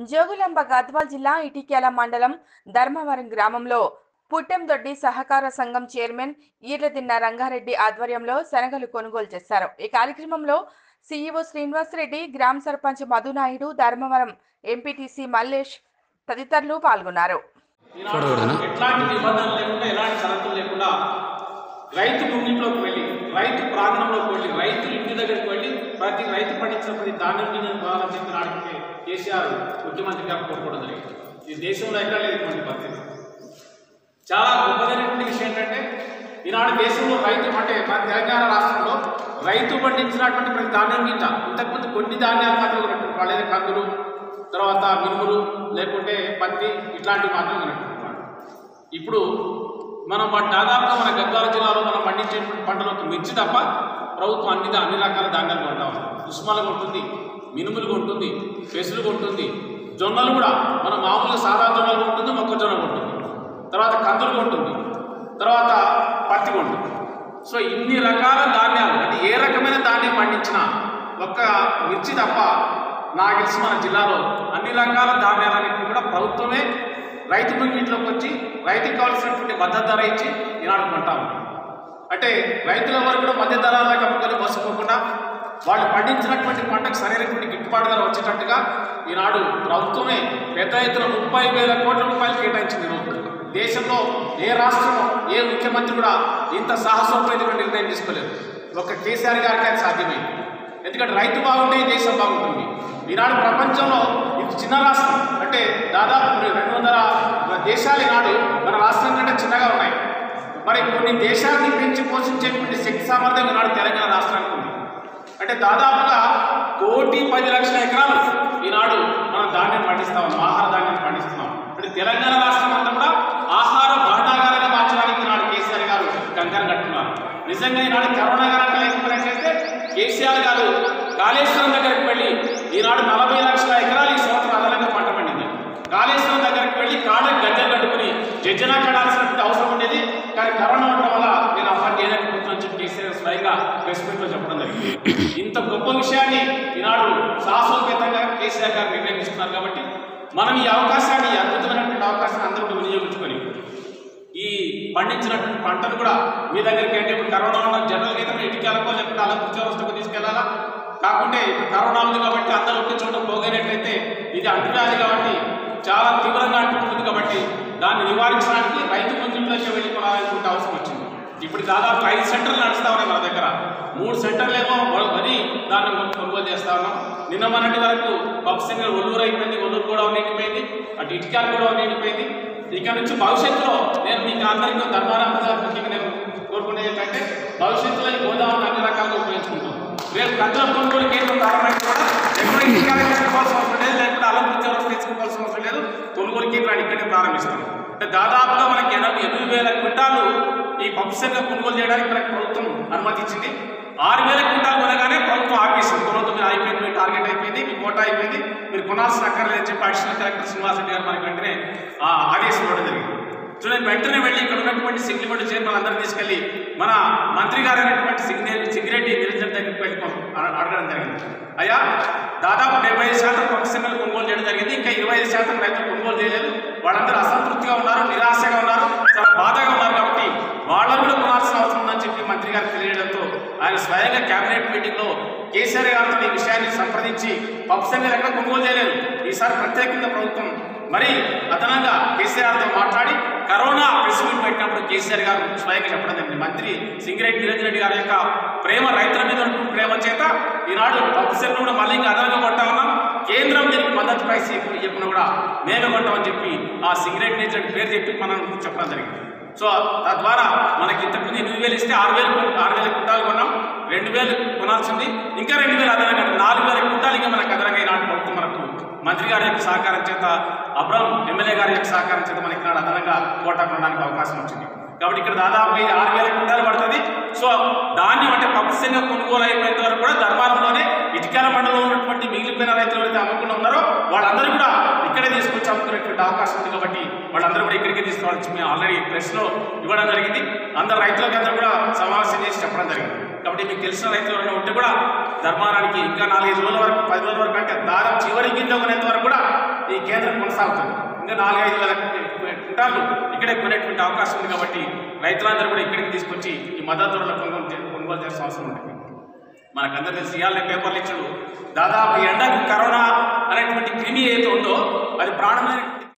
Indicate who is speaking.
Speaker 1: జోగులాంబ గద్వాల్ జిల్లా ఇటిక్యాల మండలం ధర్మవరం గ్రామంలో పుట్టెందొడ్డి సహకార సంఘం చైర్మన్ ఈర్లదిన్న రంగారెడ్డి ఆధ్వర్యంలో శనగలు కొనుగోలు చేశారు ఈ కార్యక్రమంలో సీఈఓ శ్రీనివాసరెడ్డి గ్రామ సర్పంచ్ మధునాయుడు ధర్మవరం ఎంపీటీసీ మల్లేష్ తదితరులు పాల్గొన్నారు
Speaker 2: ఈనాడు ఎట్లాంటి నిబంధనలు లేకుండా ఎలాంటి షరతులు లేకుండా రైతు భూమిలోకి వెళ్ళి రైతు ప్రాంగణంలోకి వెళ్ళి రైతు ఇంటి దగ్గరికి వెళ్ళి ప్రతి రైతు పండించిన ప్రతి ధాన్యం గింజను కావాలని చెప్పి నాటికి కేసీఆర్ ముఖ్యమంత్రి గారు కోరుకోవడం జరిగింది ఈ దేశంలో ఎక్కడ లేదు ఇటువంటి పరిస్థితి చాలా గొప్పదైనటువంటి విషయం ఏంటంటే ఈనాడు దేశంలో రైతు అంటే మన తెలంగాణ రాష్ట్రంలో రైతు పండించినటువంటి ప్రతి ధాన్యం గింజ ఇంతకుముందు కొన్ని ధాన్యాలు మాత్రం ఉన్నటువంటి వాళ్ళే కందులు తర్వాత మినుములు లేకుంటే పత్తి ఇట్లాంటివి మాత్రం ఉన్నటువంటి వాళ్ళు. ఇప్పుడు మనం మన దాదాపుగా మన గద్వాల జిల్లాలో మనం పండించేటువంటి పంటలు ఒక మిర్చి తప్ప ప్రభుత్వం అన్ని దా- అన్ని రకాల ధాన్యాలు కొంటా ఉంది ఉస్మాలు కొంటుంది మినుములు కొంటుంది పెసులు కొంటుంది జొన్నలు కూడా మన మామూలుగా సాదా జొన్నలు కొంటుంది మొక్కజొన్న కొంటుంది తర్వాత కందులు కొంటుంది తర్వాత పత్తి కొంటుంది సో ఇన్ని రకాల ధాన్యాలు అంటే ఏ రకమైన ధాన్యం పండించినా ఒక్క మిర్చి తప్ప నాకు తెలిసి మన జిల్లాలో అన్ని రకాల ధాన్యాలన్నింటినీ కూడా ప్రభుత్వమే రైతు ముంగిట్లోకి వచ్చి రైతుకి కావాల్సినటువంటి మద్దతు ధర ఇచ్చి ఈనాడు కొంటా ఉంది అంటే రైతుల వరకు కూడా మధ్య ధరలకు అమ్ముకొని మోసపోకుండా వాళ్ళు పండించినటువంటి పంటకు సరైనటువంటి గిట్టుబాటు ధర వచ్చేటట్టుగా ఈనాడు ప్రభుత్వమే పెద్ద ఎత్తున ముప్పై వేల కోట్ల రూపాయలు కేటాయించింది ఈరోజు దేశంలో ఏ రాష్ట్రం ఏ ముఖ్యమంత్రి కూడా ఇంత సాహసోపేతమైన నిర్ణయం తీసుకోలేదు ఒక కేసీఆర్ గారికి అది సాధ్యమైంది ఎందుకంటే రైతు బాగుంటే ఈ దేశం బాగుంటుంది ఈనాడు ప్రపంచంలో ఇది చిన్న రాష్ట్రం అంటే దాదాపు రెండు వందల దేశాలు ఈనాడు మన రాష్ట్రం కంటే చిన్నగా ఉన్నాయి మరి కొన్ని దేశాలని పెంచి పోషించేటువంటి శక్తి సామర్థ్యం ఈనాడు తెలంగాణ రాష్ట్రానికి ఉంది అంటే దాదాపుగా కోటి పది లక్షల ఎకరాలు ఈనాడు మనం ధాన్యం పండిస్తా ఉన్నాం ఆహార ధాన్యం పండిస్తున్నాం అంటే తెలంగాణ రాష్ట్రం అంతా కూడా ఆహార భాండాగారంగా మార్చడానికి ఈనాడు కేసీఆర్ గారు కంకర కట్టున్నారు నిజంగా ఈనాడు కరోనా గారు లేకపోయినట్లయితే కేసీఆర్ గారు కాళేశ్వరం దగ్గరికి వెళ్ళి ఈనాడు నలభై లక్షల ఎకరాలు ఈ సంవత్సరం అదనంగా పంట పండింది కాళేశ్వరం దగ్గరికి వెళ్ళి కాళ్ళకి గద్దెలు కట్టుకుని జడ్జన కడాల్సినటువంటి అవసరం ఉండేది కానీ కరోనా ఉండడం వల్ల నేను ఆ పని చేయలేకపోతున్నాను చెప్పి కేసీఆర్ స్వయంగా ప్రెస్ మీట్లో చెప్పడం జరిగింది ఇంత గొప్ప విషయాన్ని ఈనాడు సాహసోపేతంగా కేసీఆర్ గారు నిర్ణయం తీసుకున్నారు కాబట్టి మనం ఈ అవకాశాన్ని ఈ అద్భుతమైనటువంటి అవకాశాన్ని అందరూ కూడా వినియోగించుకొని ఈ పండించినటువంటి పంటను కూడా మీ దగ్గరికి అంటే ఇప్పుడు కరోనా ఉన్న జనరల్గా అయితే ఇంటికి లేకపోతే అలా వస్తువుకు తీసుకెళ్లాలా కాకుంటే ఇప్పుడు కరోనా ఉంది కాబట్టి అందరూ ఒకే చోట పోగైనట్లయితే ఇది అంటువ్యాధి కాబట్టి చాలా తీవ్రంగా అంటుకుంటుంది కాబట్టి దాన్ని నివారించడానికి రైతు ముందులోకి వెళ్ళి కొనాలనుకుంటే అవసరం వచ్చింది ఇప్పుడు దాదాపు ఐదు సెంటర్లు నడుస్తా ఉన్నాయి మన దగ్గర మూడు సెంటర్లేమో వరి దాన్ని కొనుగోలు చేస్తా ఉన్నాం నిన్న మొన్నటి వరకు పప్సింగ్ ఒల్లూరు అయిపోయింది ఒల్లూరు కూడా నిండిపోయింది అటు ఇటుకాలు కూడా నిండిపోయింది ఇక నుంచి భవిష్యత్తులో నేను మీకు అందరికీ ధర్మారామ గారు ముఖ్యంగా నేను కోరుకునేది ఏంటంటే భవిష్యత్తులో ఈ గోదావరిని అన్ని రకాలుగా ఉపయోగించుకుంటాం రేపు కందుల కొనుగోలు కేంద్రం ప్రారంభమైతే కూడా ఎప్పుడు ఇంటికాడ తెచ్చుకోవాల్సిన అవసరం లేదు లేకపోతే అలంకరించే వరకు తెచ్చుకోవాల్సిన అవసరం లేదు కొనుగోలు కేంద్రాన్ని ఇక్కడే ప్రారంభిస్తాం అంటే దాదాపుగా మనకి ఎనభై ఎనిమిది వేల క్వింటాలు ఈ పంప్సెట్గా కొనుగోలు చేయడానికి మనకి ప్రభుత్వం అనుమతి ఇచ్చింది ఆరు వేల క్వింటాలు కొనగానే ప్రభుత్వం ఆపేసింది కొనవద్దు మీరు అయిపోయింది మీ టార్గెట్ అయిపోయింది మీ కోటా అయిపోయింది మీరు కొనాల్సిన అక్కర్లేదని చెప్పి అడిషనల్ కలెక్టర్ శ్రీనివాస్ రెడ్డి గారు మనకి వెంటనే ఆ ఆదేశం ఇవ్వడం జరిగింది చూడండి వెంటనే వెళ్ళి ఇక్కడ ఉన్నటువంటి సింగిలిమెంట్ చైర్మన్ అందరినీ తీసుకెళ్లి మన మంత్రి గారు అయినటువంటి సింగిరెడ్డి సింగిరెడ్డి నిరంజన్ దగ్గరికి వెళ్ళి కొ- అడ- అడగడం జరిగింది అయ్యా దాదాపు డెబ్బై ఐదు శాతం పక్షంగా కొనుగోలు చేయడం జరిగింది ఇంకా ఇరవై ఐదు శాతం రైతులు కొనుగోలు చేయలేదు వాళ్ళందరూ అసంతృప్తిగా ఉన్నారు నిరాశగా ఉన్నారు చాలా బాధగా ఉన్నారు కాబట్టి వాళ్ళని కూడా కొనాల్సిన అవసరం ఉందని చెప్పి మంత్రి గారికి తెలియడంతో ఆయన స్వయంగా కేబినెట్ మీటింగ్ లో కేసీఆర్ గారితో ఈ విషయాన్ని సంప్రదించి పక్షంగా ఎక్కడ కొనుగోలు చేయలేదు ఈసారి ప్రత్యేకంగా ప్రభుత్వం మరి అదనంగా కేసీఆర్తో మాట్లాడి కరోనా ప్రెస్ మీట్ పెట్టినప్పుడు కేసీఆర్ గారు స్వయంగా చెప్పడం జరిగింది మంత్రి సింగిరెడ్డి నిరంజన్ రెడ్డి గారి యొక్క ప్రేమ రైతుల మీద ఉన్నటువంటి ప్రేమ చేత ఈనాడు పప్పుసెల్ కూడా మళ్ళీ ఇంకా అదనంగా కొంటా ఉన్నాం కేంద్రం దీనికి మద్దతు ప్రైస్ చెప్పిన కూడా మేమే కొంటామని చెప్పి ఆ సింగిరెడ్డి నిరంజన్ రెడ్డి పేరు చెప్పి మనం చెప్పడం జరిగింది సో తద్వారా మనకి ఇంతకుముందు ఎనిమిది వేలు ఇస్తే ఆరు వేలు కొన్- ఆరు వేల కుంటాలు కొన్నాం రెండు వేలు కొనాల్సింది ఇంకా రెండు వేలు అదనంగా నాలుగు వేల కుంటాలు ఇంకా మనకు అదనంగా ఈనాడు ప్రభుత్వం మనకు మంత్రి గారి యొక్క సహకారం చేత అబ్రం ఎమ్మెల్యే గారి యొక్క సహకారం చేత మనకి ఇక్కడ అదనంగా కోటా కొనడానికి అవకాశం వచ్చింది కాబట్టి ఇక్కడ దాదాపు ఇది ఆరు వేల కుంటాలు పడుతుంది సో దాన్ని అంటే పక్షంగా కొనుగోలు అయిపోయేంత వరకు కూడా ధర్మారంలోనే ఇటుకాల మండలంలో ఉన్నటువంటి మిగిలిపోయిన రైతులు ఎవరైతే అమ్ముకుని ఉన్నారో వాళ్ళందరూ కూడా ఇక్కడే తీసుకొచ్చి అమ్ముకునేటువంటి అవకాశం ఉంది కాబట్టి వాళ్ళందరూ కూడా ఇక్కడికే తీసుకోవాలని మేము ఆల్రెడీ ప్రెస్లో ఇవ్వడం జరిగింది అందరు రైతులకు అందరూ కూడా సమావేశం చేసి చెప్పడం జరిగింది కాబట్టి మీకు తెలిసిన రైతులు ఎవరైనా ఉంటే కూడా ధర్మారానికి ఇంకా నాలుగైదు రోజుల వరకు పది రోజుల వరకు అంటే దాదాపు చివరి గింజ కొనేంత వరకు కూడా ఈ కేంద్రం కొనసాగుతుంది ఇంకా నాలుగైదు వేల క్వింటాలు ఇక్కడే కొనేటువంటి అవకాశం ఉంది కాబట్టి రైతులందరూ కూడా ఇక్కడికి తీసుకొచ్చి ఈ మద్దతు ధరల కొనుగోలు చే- కొనుగోలు చేయాల్సిన అవసరం ఉంటుంది మనకందరూ తెలిసి ఇవాళ పేపర్లు ఇచ్చాడు దాదాపు ఈ ఎండకు కరోనా అనేటువంటి క్రిమి ఏదైతే ఉందో అది ప్రాణమైనటువంటి